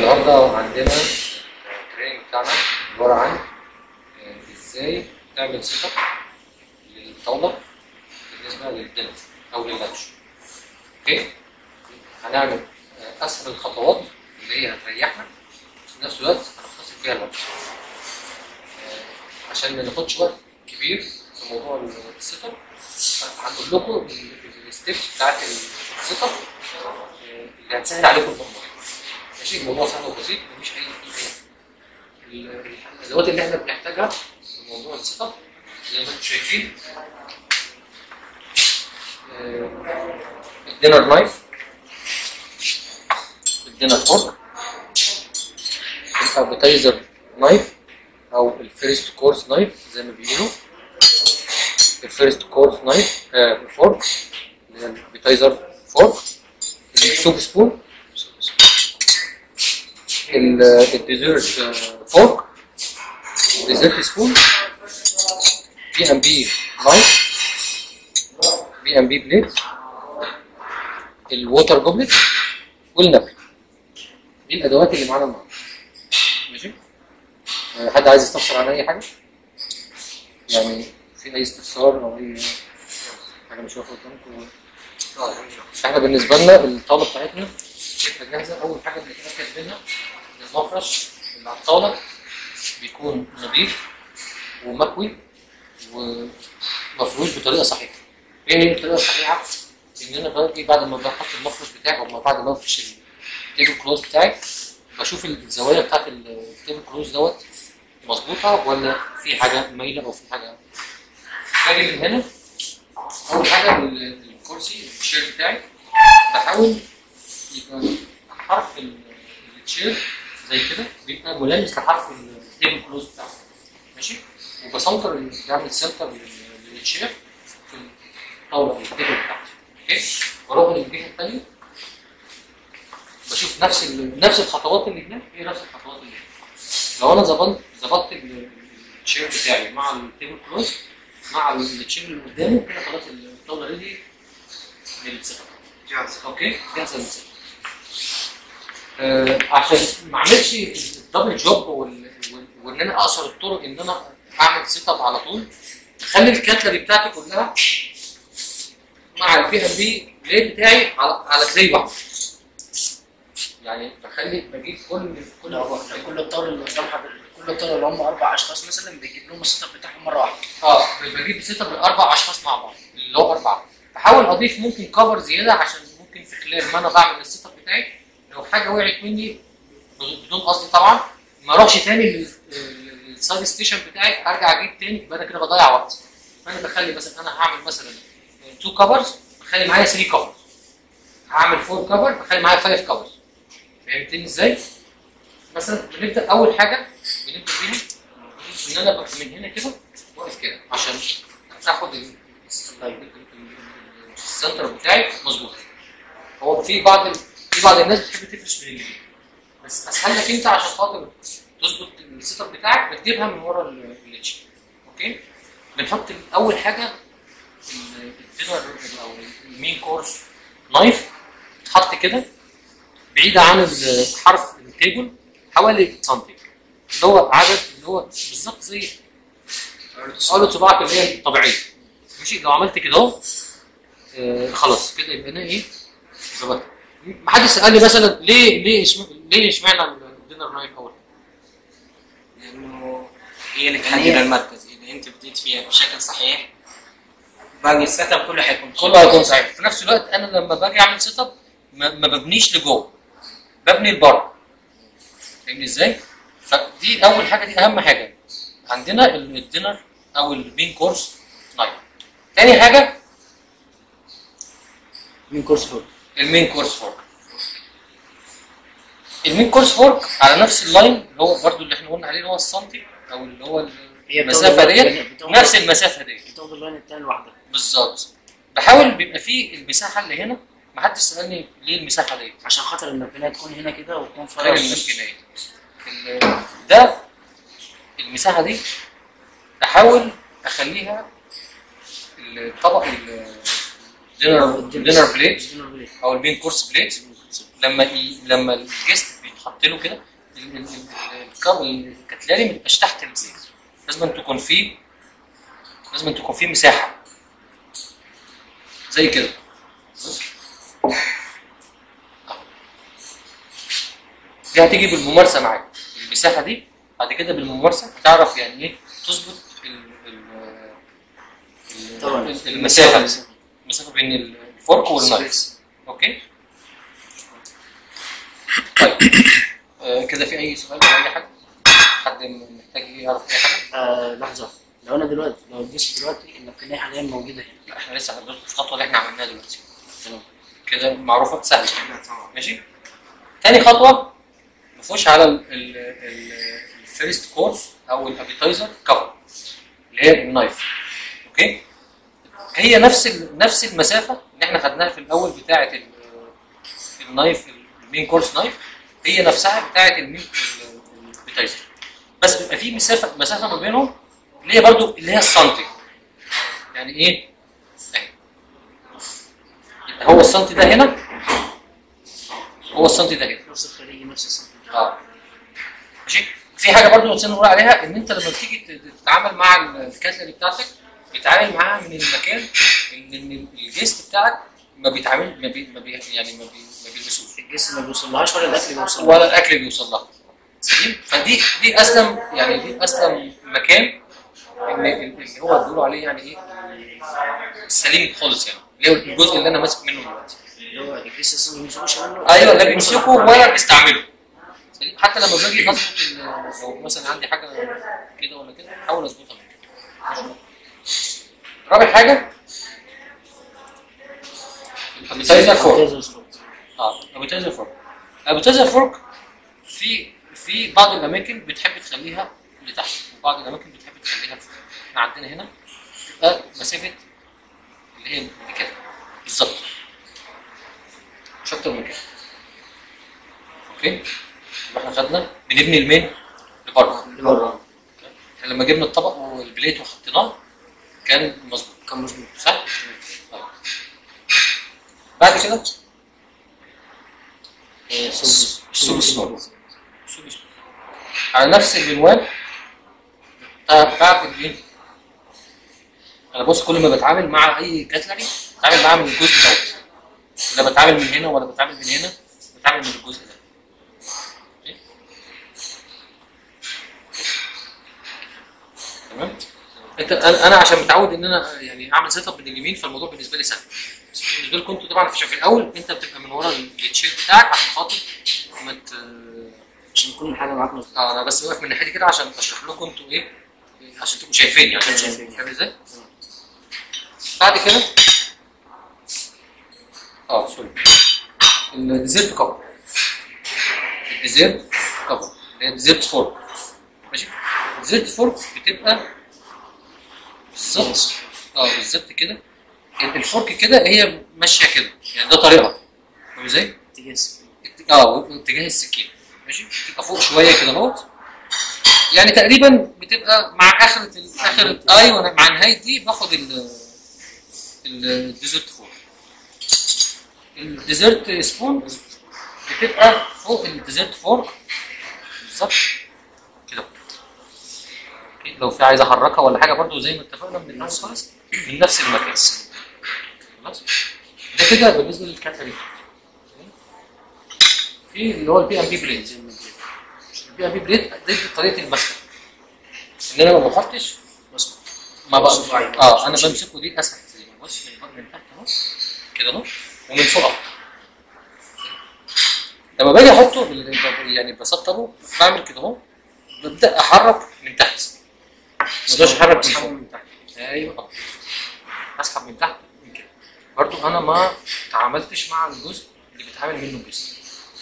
النهارده عندنا التريننج بتاعنا عباره عن آه، ازاي تعمل سيت اب للطاوله بالنسبه للدنس او لللانش اوكي هنعمل آه، اسهل الخطوات اللي هي هتريحنا في نفس الوقت هنختصر فيها الوقت آه، عشان ما ناخدش وقت كبير في موضوع السيت اب هنقول لكم الستبس بتاعت السيت اب آه، اللي هتسهل عليكم الموضوع ماشي الموضوع سهل وبسيط مفيش اي فيه ال- الادوات اللي احنا بنحتاجها في موضوع السيت اب زي ما انتم شايفين آه، الدينر نايف الدينر فورك الابيتايزر نايف او الفيرست كورس نايف زي ما بيقولوا الفيرست كورس نايف آه فورك اللي هي الابيتايزر فورك السوب سبون ال- الديزرت آه، فورك ديزرت سبون بي ام بي نايف بي ام بي بليت الووتر جوبلت والنبل دي الادوات اللي معانا النهارده ماشي آه، حد عايز يستفسر عن اي حاجه يعني في اي استفسار او اي حاجه مش واقفه قدامكم احنا بالنسبه لنا الطاوله بتاعتنا بتبقى جاهزه اول حاجه بنتاكد منها ان المفرش اللي على الطاوله بيكون نظيف ومكوي ومفروش بطريقه صحيحه. ايه هي الطريقه الصحيحه؟ ان انا باجي بعد ما بحط المفرش بتاعي او ما بعد ما افرش التيبل كلوز بتاعي بشوف الزوايا بتاعت التيبل كلوز دوت مظبوطه ولا في حاجه مايله او في حاجه باجي من هنا اول حاجه ال- الكرسي الشير بتاعي بحاول يبقى حرف ال- التشير زي كده بيبقى ملامس لحرف التيبل كلوز بتاعه ماشي وبسنتر ال- بعمل سنتر لل- للتشير في الطاوله في التيبل بتاعتي اوكي واروح للجهه الثانيه بشوف نفس ال- نفس الخطوات اللي هناك هي نفس الخطوات اللي هنا لو انا ظبطت ظبطت ال- التشير بتاعي مع التيبل كلوز مع التشير اللي قدامي كده خلاص الطاوله ريدي للسيت جاهز اوكي جاهزه للسيت آه عشان ما اعملش الدبل جوب وال- وال- وان انا اقصر الطرق ان انا اعمل سيت اب على طول خلي الكاتلري بتاعتي كلها مع البي ام بي بليد بتاعي على على تري واحده يعني بخلي بجيب كل كل لو كل الطاوله اللي قدام حضرتك كل الطاوله اللي هم اربع اشخاص مثلا بيجيب لهم السيت اب بتاعهم مره واحده اه بجيب سيت اب لاربع اشخاص مع بعض اللي هو اربعه بحاول اضيف ممكن كفر زياده عشان ممكن في خلال ما انا بعمل السيت اب بتاعي لو حاجه وقعت مني بدون قصدي طبعا ما اروحش تاني لل- للسايد ستيشن بتاعي ارجع اجيب تاني يبقى انا كده بضيع وقت فانا بخلي مثلا انا هعمل مثلا 2 كفرز بخلي معايا 3 كفرز هعمل 4 كفر بخلي معايا 5 كفرز فهمتني ازاي؟ مثلا بنبدا اول حاجه بنبدا بيها ان انا ببقى من هنا كده واقف كده عشان اخد ال- ال- ال- السنتر بتاعي مظبوط هو في بعض ال- في بعض الناس بتحب تفرش من اليمين بس اسهل لك انت عشان خاطر تظبط السيت اب بتاعك بتجيبها من ورا ال- الاتش اوكي بنحط اول حاجه ال- الدينر او المين كورس نايف تحط كده بعيده عن ال- حرف التيبل حوالي سنتي اللي هو عدد اللي هو بالظبط زي قالوا صباعك اللي هي الطبيعيه ماشي لو عملت كده اهو آه، خلاص كده يبقى انا ايه ظبطت ما حدش سالني مثلا ليه ليه اشم- ليه اشمعنى الدينر نايف اول لانه هي اللي تحدد المركز اذا انت بديت فيها بشكل صحيح باقي السيت اب كله حيكون كله هيكون صحيح في نفس الوقت انا لما باجي اعمل سيت اب ما ما ببنيش لجوه ببني لبره فاهمني ازاي؟ فدي اول حاجه دي اهم حاجه عندنا ال- الدينر او المين كورس نايف تاني حاجه من كورس فوق المين كورس فورك المين كورس فورك على نفس اللاين اللي هو برضو اللي احنا قلنا عليه اللي هو السنتي او اللي هو هي المسافه بتاخد- ديت بتاخد- نفس المسافه ديت بتاخد اللاين التاني لوحدها بالظبط بحاول بيبقى فيه المساحه اللي هنا ما حدش سالني ليه المساحه ديت عشان خاطر الماكينه تكون هنا كده وتكون غير فارغه الامكانيات ال- ده المساحه دي احاول اخليها الطبق الدينر دينر بليت او المين كورس بليت لما ي... لما الجست بيتحط تتحط له كده ال- ال- ال- الكاب- الكتلاري ما تبقاش تحت البليت لازم أن تكون فيه لازم أن تكون فيه مساحه زي كده بص. أهو. دي هتيجي بالممارسه معاك المساحه دي بعد كده بالممارسه هتعرف يعني ايه تظبط ال- ال- ال- طبعا المسافه المسافه بين الفورك والنايف سبيس. اوكي طيب آه كده في اي سؤال ولا اي حاجه حد محتاج يعرف اي حاجه آه لحظه لو انا دلوقتي لو الجسم دلوقتي الامكانيه حاليا موجوده هنا لا احنا لسه هندوس في الخطوه اللي احنا عملناها دلوقتي تمام كده معروفه سهله لا طبعا ماشي تاني خطوه نخش على الفيرست كورس او الابيتايزر كفر اللي هي النايف اوكي هي نفس ال- نفس المسافه اللي احنا خدناها في الاول بتاعه ال- النايف المين كورس نايف هي نفسها بتاعه المين الابيتايزر بس بيبقى في مسافه مسافه ما بينهم اللي هي برضو اللي هي السنتي يعني ايه؟ اهي يبقى هو السنتي ده هنا هو السنتي ده هنا نفس الخليجي نفس السنة اه ماشي في حاجه برضو نسينا نقول عليها ان انت لما بتيجي ت- تتعامل مع الكاتلري بتاعتك بتتعامل معاها من المكان ان إن الجيست بتاعك ما بيتعامل ما بي ما بي يعني ما, بي ما بيلمسوش الجسم ما بيوصلهاش ولا الاكل بيوصل ولا الاكل بيوصل لها سليم فدي دي اسلم يعني دي اسلم مكان ان اللي هو بيقولوا عليه يعني ايه السليم خالص يعني اللي هو الجزء اللي انا ماسك منه دلوقتي اللي هو الجسم اصلا ما بيوصلوش منه ايوه لا بيمسكه ولا بيستعمله سليم؟ حتى لما باجي اظبط ال- لو مثلا عندي حاجه كده ولا كده احاول اظبطها من كده. ماشي؟ رابع حاجه الابيتايزر فورك اه ابيتايزر فورك ابيتايزر فورك في في بعض الاماكن بتحب تخليها لتحت وبعض الاماكن بتحب تخليها لفوق احنا عندنا هنا تبقى مسافه اللي هي دي كده بالظبط مش اكتر من كده اوكي يبقى احنا خدنا بنبني المين لبره لبره احنا لما جبنا الطبق والبليت وحطيناه كان مظبوط كان مظبوط صح؟ طيب. بعد كده آه، سوبس سوبس سمول. سوبس على نفس المنوال بتاع- بعمل ايه؟ انا بص كل ما بتعامل مع اي كاتلري بتعامل معاه من الجزء دوت لا بتعامل من هنا ولا بتعامل من هنا بتعامل من الجزء ده أوكي؟ تمام انت انا أنا عشان متعود ان انا يعني اعمل سيت اب من اليمين فالموضوع بالنسبه لي سهل بس بالنسبه لكم انتوا طبعا في في الاول انت بتبقى من ورا التشيك بتاعك عشان خاطر ما ت... عشان كل حاجه معاك مظبوط اه انا بس واقف من ناحيتي كده عشان اشرح لكم انتوا ايه عشان تبقوا شايفين يعني عشان شايفين. فاهم ازاي؟ بعد كده اه سوري الديزيرت كفر الديزيرت كفر اللي هي الديزيرت فورك ماشي الديزيرت فورك بتبقى بالظبط اه بالظبط كده الفورك كده هي ماشيه كده يعني ده طريقها فاهم ازاي؟ تجهز اه اتجاه السكين ماشي تبقى فوق شويه كده اهوت يعني تقريبا بتبقى مع اخره ال- اخر ايوه أنا مع نهايه دي باخد ال الديزرت فوق الديزرت سبون بتبقى فوق الديزرت فورك بالظبط كده أوكي، لو في عايز احركها ولا حاجه برضو زي ما اتفقنا من الاول خالص من نفس المكان خلاص ده كده بالنسبه للكاتلري في اللي هو البي ام بي بريد البي ام بي بريد دي طريقه المسك ان انا ما بحطش بس ما بقى بص معايا. اه انا بمسكه دي اسهل زي ما بص من بره من تحت اهو كده اهو ومن فوق اهو لما باجي احطه بال- يعني بسطره بعمل كده اهو ببدا احرك من تحت ما اقدرش احرك من أسحبه فوق من تحت ايوه اسحب من تحت من كده برضو انا ما تعاملتش مع الجزء اللي بيتعامل منه الجسم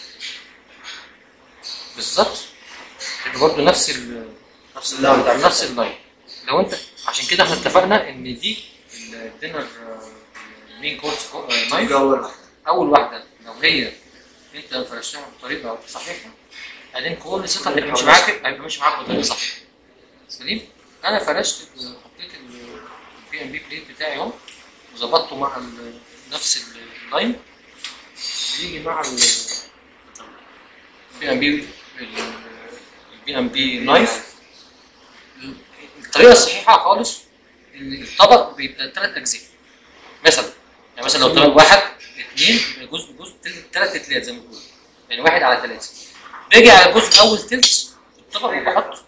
بالظبط يبقى برضو نفس ال نفس اللاين بتاع نفس اللاين لو انت عشان كده احنا اتفقنا ان دي الدينر مين كورس نايف جول اول واحده لو هي انت فرشتها بطريقه صحيحه بعدين كل سيت اب هيبقى ماشي معاك هيبقى ماشي معاك بطريقه صح سليم انا فرشت حطيت البي ام بي بليت بتاعي اهو وظبطته مع ال- نفس اللاين بيجي مع ال البي ام بي البي ام بي نايف الطريقه الصحيحه خالص ان الطبق بيبقى ثلاث اجزاء مثلا يعني مثلا لو طبق واحد اثنين يبقى جزء جزء ثلاث تلات زي ما بيقولوا يعني واحد على ثلاثه باجي على الجزء الاول تلت الطبق وبحط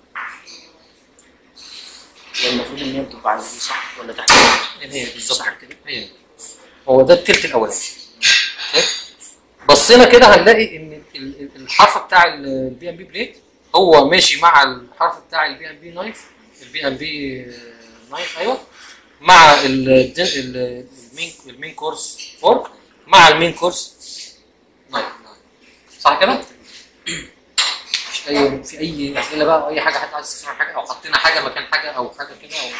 هي المفروض ان هي بتبقى على دي صح ولا تحت؟ هي بالظبط كده هي هو ده التلت الاولاني شايف؟ بصينا كده هنلاقي ان ال- ال- الحرف بتاع البي ام بي بليت هو ماشي مع الحرف بتاع البي ام بي نايف البي ام بي نايف ايوه مع ال- الدن- ال- المين المين كورس فورك مع المين كورس نايف صح كده؟ مش اي في اي اسئله بقى او اي حاجه حد عايز يسمع حاجه او حطينا حاجه مكان حاجه او حاجه كده او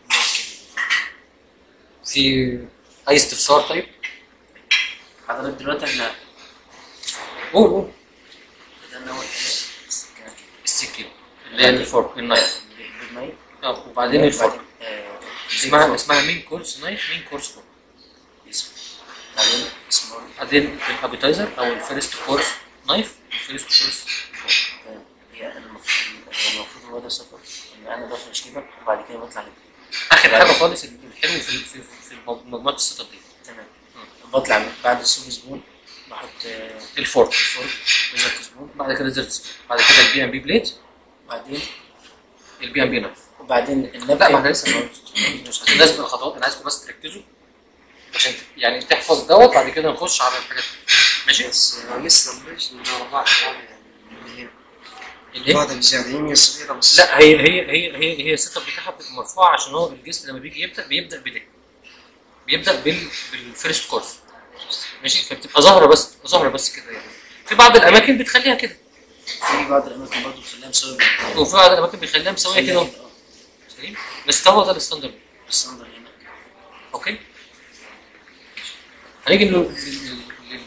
في اي استفسار طيب؟ حضرتك دلوقتي احنا قول قول بدأنا اول حاجه السكان السكين اللي هي الفورك النايف بالنايف اه وبعدين الفورك آه، اسمها اسمها مين كورس نايف مين كورس فورك اسم بعدين اسمه بعدين الابيتايزر او الفيرست كورس نايف الفيرست كورس فورك هي المفروض هو المفروض هو ده السفر ان انا بفرش كده وبعد كده بطلع كده اخر حاجه خالص الحلو في في في مجموعه السيت اب دي تمام بطلع من- بعد السوق سبون بحط آه، الفورك الفرن ريزلت سبون بعد كده زرت بعد كده البي ام بي بليت بعدين البي ام بي نايف وبعدين لا ما النبته احنا لسه ما- مش عايزين لازم الخطوات انا عايزكم بس تركزوا عشان يعني تحفظ دوت بعد كده نخش على الحاجات ماشي بس لسه مش من أربعة يعني الايه؟ بعض الجزئية صغيرة بس لا هي هي هي هي هي السيت اب بتاعها بتبقى مرفوعه عشان هو الجسم لما بيجي يبدا بيبدا بده بيبدا بال بالفيرست كورس ماشي فبتبقى ظاهره بس بتبقى ظاهره بس كده يعني في بعض الاماكن بتخليها كده في بعض الاماكن برضه بتخليها مسوي وفي بعض الاماكن بيخليها مسويه كده اهو. اه سليم بس ده هو ده الستاندرد الستاندر هنا اوكي هنيجي لل- لل- لل-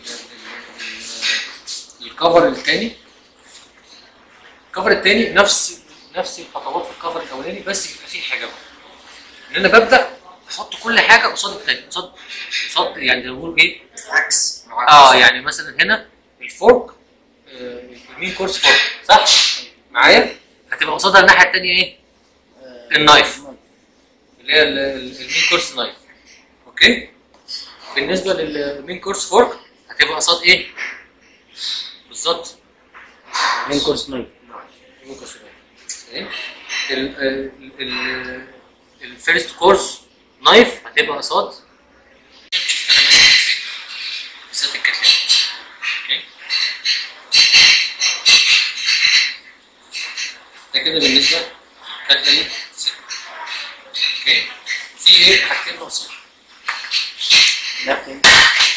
لل- للكفر الثاني الكفر الثاني نفس نفس الخطوات في الكفر الاولاني بس بيبقى فيه حاجه بقى ان انا ببدا احط كل حاجه قصاد الثاني قصاد قصاد يعني زي ما بيقولوا ايه عكس اه يعني مثلا هنا الفورك آه، المين كورس فورك صح معايا هتبقى قصادها الناحيه الثانيه ايه آه، النايف. اللي هي ال- ال- المين كورس نايف اوكي بالنسبه للمين كورس فورك هتبقى قصاد ايه بالظبط مين كورس نايف المين كورس نايف تمام؟ ال- ال- ال- الفيرست كورس نايف هتبقى قصاد بالذات الكتلات اوكي ده كده بالنسبه كتله ست اوكي في ايه حاجتين ناقصين لكن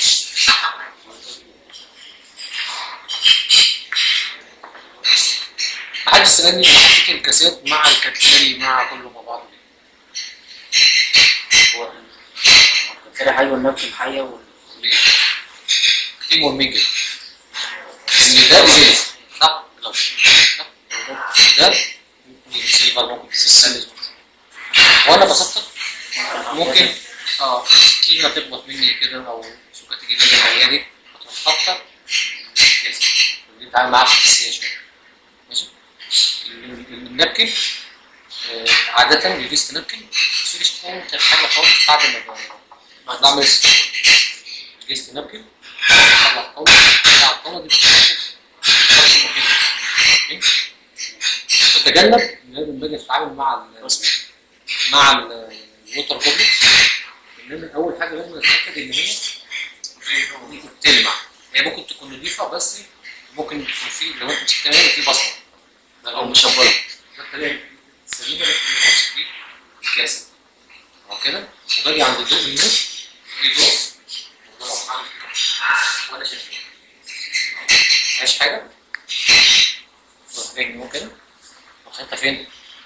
محدش سألني انا حطيت الكاسات مع الكاتري مع كله مع بعض ليه؟ هو كده حاجه والنبته حيه وال ليه؟ كتير مهمين جدا ان ده ازاز صح؟ لا صح؟ ده سيلفر ممكن تسلس وانا بسطر ممكن اه سكينه تخبط مني كده او سكه تيجي مني عياني هتروح حاطه كده دي بتعامل معاها حساسيه شويه ماشي ال- ال- النابكن آه، عادة الجيست نابكن ما بتصيرش تاني حاجة خالص بعد ما ب- بعد ما اعمل الجيست نابكن بطلع الطاولة بطلع الطاولة دي بتتاخد خلاص المكان. أوكي؟ بتجنب إن لازم باجي اتعامل مع ال مع ال- الووتر جوبلت ان انا اول حاجه لازم اتاكد ان هي تلمع هي ممكن تكون نظيفه بس ممكن يكون في لو انت مسكتها هنا في بصمه او مشبره فالطريقه السليمه اللي بتمسك بيه الكاسه اهو كده وباجي عند الضوء النص في ضوء وبروح عامل كده. ولا شايف مفيهاش حاجه روح فين هو كده وحطها فين؟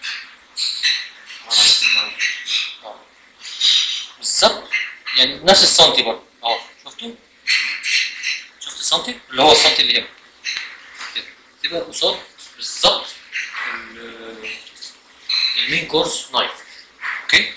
اه. بالظبط يعني نفس السنتي برضه اهو شفتوا؟ شفت السنتي؟ اللي هو السنتي اللي هنا كده تبقى قصاد بالظبط ال- المين كورس نايف اوكي؟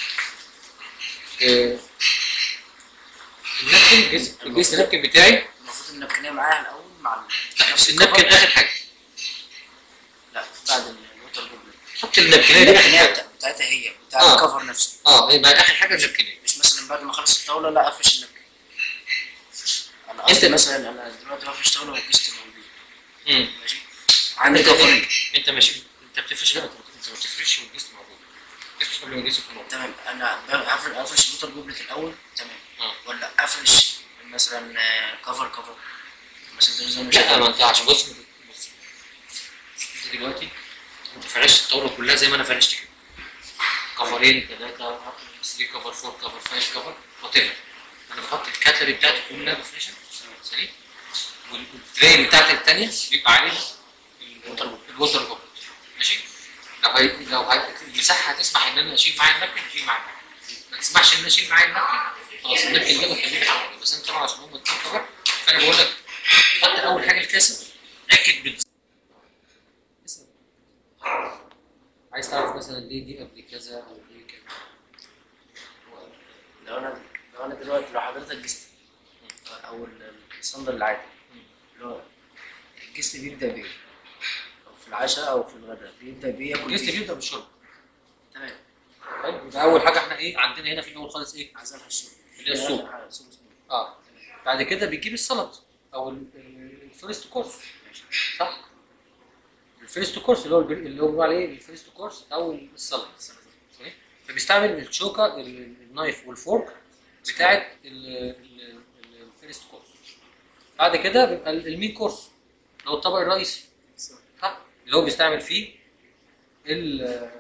آه، النابكن الجسم الجسم النابكن بتاعي المفروض النبكنيه معاها الاول مع ال- نفس النبكن الكفر اخر حاجه لا بعد الوتر جوبلت حط النبكنيه دي اخر النبكنية حاجه بتاع- بتاعتها هي بتاع آه. الكفر نفسه اه يبقى اخر حاجه النبكنيه مش مثلا بعد ما اخلص الطاوله لا افرش النبكن انا أنت- قصدي مثلا انا دلوقتي بفرش طاوله والجست موجود امم ماشي عندي انت كفرين انت ماشي انت بتفرش لا انت انت ما بتفرش والجسم موجود بتفرش قبل ما الجسم يكون موجود تمام انا ب- هفرش افرش الوتر جوبلت الاول تمام اه ولا افرش مثلا آه، كفر كفر مثلا ده زي ما لا ما شفت. انت عشان بص بص انت دلوقتي انت فرشت الطاوله كلها زي ما انا فرشت كده كفرين ثلاثه 3 كفر 4 كفر 5 كفر وات انا بحط الكاتري بتاعتي كلها بفرشها سليم والتري بتاعتي الثانيه بيبقى عليها الوتر الوتر جوبلت ماشي لو هي لو هي المساحه هتسمح ان انا اشيل معايا النبكن اشيل معايا النبكن ما تسمحش ان انا اشيل معايا النبكن خلاص النبكن ده بخليه حاجه بس انت طبعا عشان هم اتنين كفر فانا بقول لك حط اول حاجه الكاسه اكد بت عايز تعرف مثلا ليه دي قبل كذا او ليه كذا لو انا لو انا دلوقتي لو حضرتك جست او ال- الصندل العادي اللي هو الجست بيبدا بايه؟ او في العشاء او في الغداء بيبدا بايه ياكل الجست بيه؟ بيبدا بالشرب تمام طيب يبقى اول حاجه احنا ايه عندنا هنا في الاول خالص ايه عايزينها السوق اللي هي السوق اه بعد كده بيجيب السلطه او ال- ال- الفيرست كورس صح الفيرست كورس اللي هو البر- اللي هو بيقول عليه الفيرست كورس او السلطه صحيح؟ فبيستعمل الشوكه ال- ال- النايف والفورك بتاعت ال- ال- ال- الفيرست كورس بعد كده بيبقى ال- المين كورس اللي هو الطبق الرئيسي صح اللي هو بيستعمل فيه ال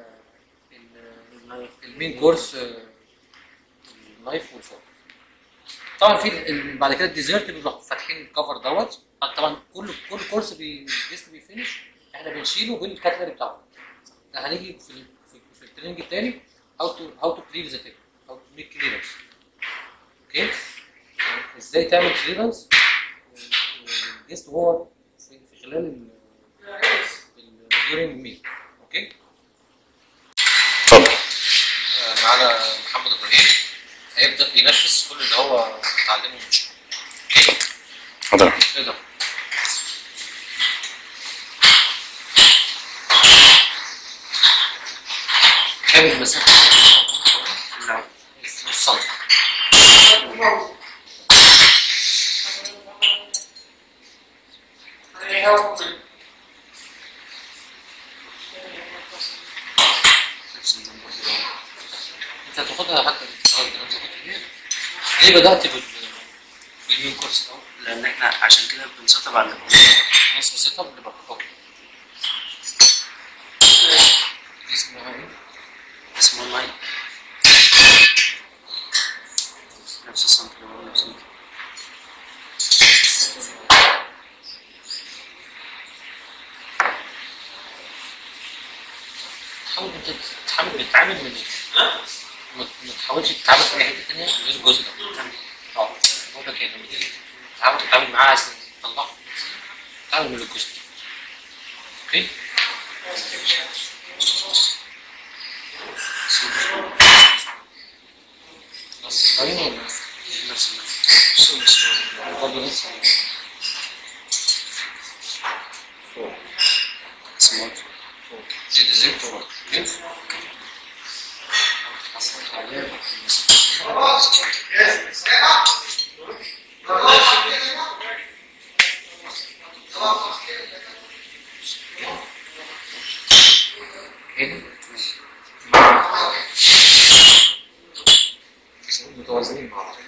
ال- المين كورس آه، النايف والفورك طبعا في ال- ال- بعد كده الديزرت بيروحوا فاتحين الكفر دوت طبعا كل كل كورس بي- الجسم بيفنش احنا بنشيله بالكاتلري بتاعه ده هنيجي في ال- في, في التريننج التاني هاو تو هاو تو كلير ذا تيب هاو تو ميك كليرنس اوكي ازاي تعمل كليرنس الجسم هو في, في خلال الديورنج ميل اوكي اتفضل آه، معانا محمد ابراهيم هيبدا ينفذ كل اللي هو اتعلمه من شويه اتفضل تقدر كام المسافه؟ لا نص سم نفس النمبر انت هتاخدها حتى تشتغل بنفسك ليه بدات بال بالمين كورس الاول؟ لان احنا عشان كده بنسطب على الليفل. نص سيت اب اللي اوكي دي اسمها ايه؟ اسمه اللاين نفس السنتر اللي هو نفس السنتر. تحاول انت تحاول تتعامل من ما ما تحاولش تتعامل في اي حته ثانيه غير الجزء ده اه بقول لك يعني لما تيجي تحاول تتعامل معاه عشان تطلعه تتعامل من الجزء ده اوكي بس باين ولا نفس النمبر. برضه نفس اسمه دي ديزاين ولا هنا مع متوازنين مع بعض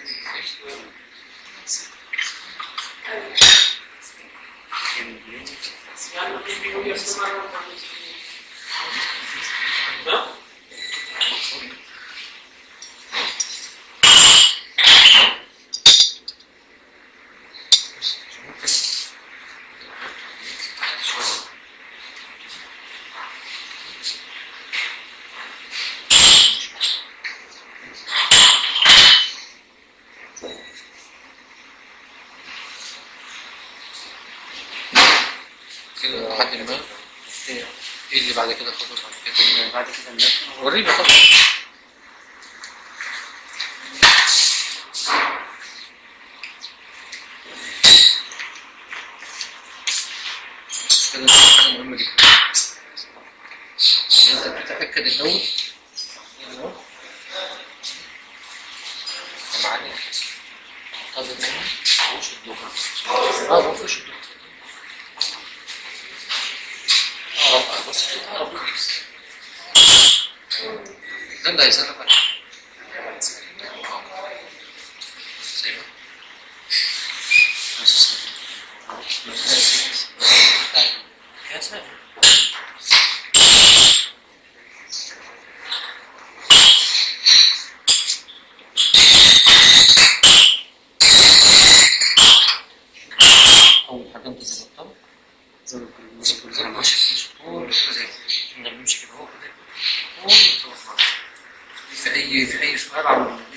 كده لحد ما ايه اللي بعد كده خطوه بعد كده بعد كده النبكن وريني خطوه اتاكد الدور ايوه معانا طب مني وش الدور اه ما فيش الدور اه بص كده اه ده اللي هيسألك بقى زي ما يا سلام أول حاجة أنت ظبطتها زي ما كنا زي بنقول زي كده. ما ماشي ماشي كل كده زي كنا بنمشي كده هو كده كل ظبطناه. في أي في أي سؤال عن